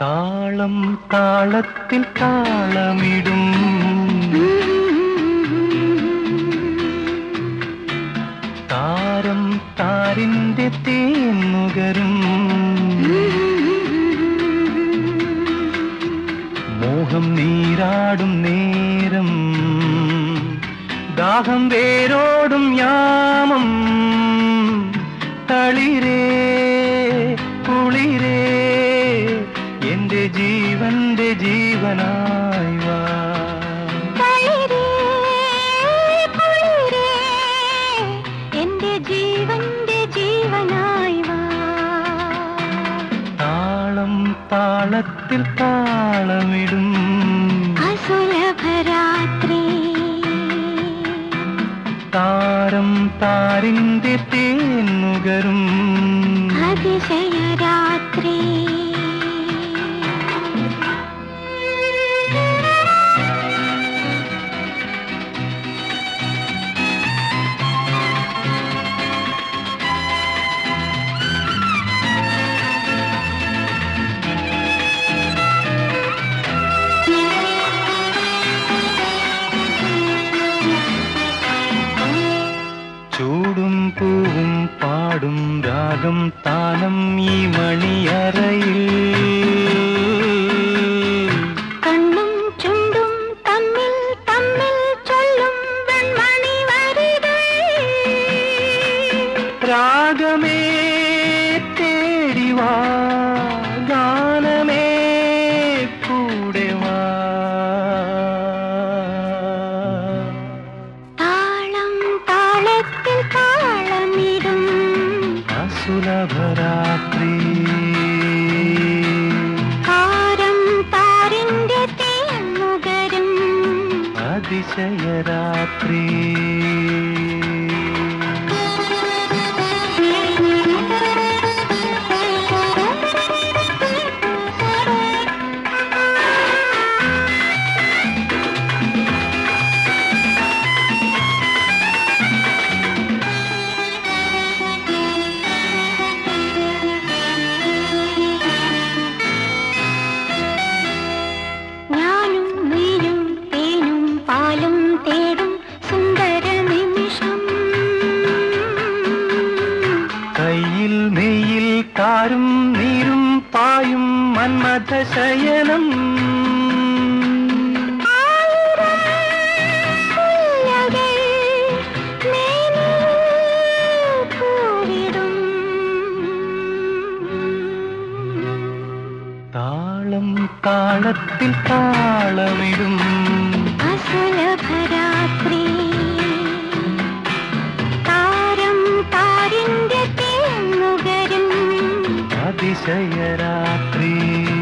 താളം താളത്തിൽ താളമിടും താരം താരിന്റെ തേന്നുകരും മോഹം നീരാടും നേരം ദാഹം വേരോടും യാമം തളിരേ കുളിരേ എന്റെ ജീവന്റെ ജീവനായി വാ തളിരേ, കുളിരേ, എന്റെ ജീവന്റെ ജീവനായി വാ താളം താളത്തിൽ താളമിടും അസുലഭരാത്രി താരം താരിന്റെ തേന്നുകരും അതിശയരാത്രി ചൂടും പൂവും പാടും രാഗം താനം ഈ മണിയറയിൽ കണ്ണും ചുണ്ടും തമ്മിൽ തമ്മിൽ ചൊല്ലും വെൺമണി വരികൾ രാഗമേ തേടിവാ ഗാനമേ കൂടെ വാ താളം താളത്തിൽ താളമിടും അസുലഭരാത്രി താരം താരിന്റെ തേന്നുകരും അതിശയരാത്രി ഞാനും നീയും തേനും പാലും തേടും സുന്ദര നിമിഷം കയ്യിൽ നെയ്യിൽ കാരും നീരും പായും മന്മഥ ശയനം ആയിരം മുല്ലകൾ മേനിൽ പൂവിടും. താളം താളത്തിൽ താളമിടും അസുലഭരാത്രി താരം താരിന്റെ തേന്നുകരും അതിശയരാത്രി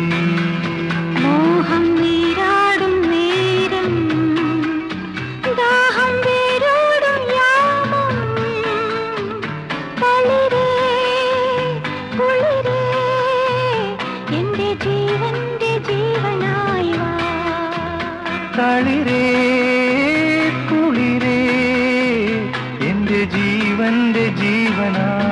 മോഹം നീരാടും നേരം ദാഹം വേരോടും യാമം തളിരേ കുളിരേ എന്റെ ജീവന്റെ ജീവനായി വാ തളിരേ കുളിരേ എന്റെ ജീവന്റെ ജീവനാ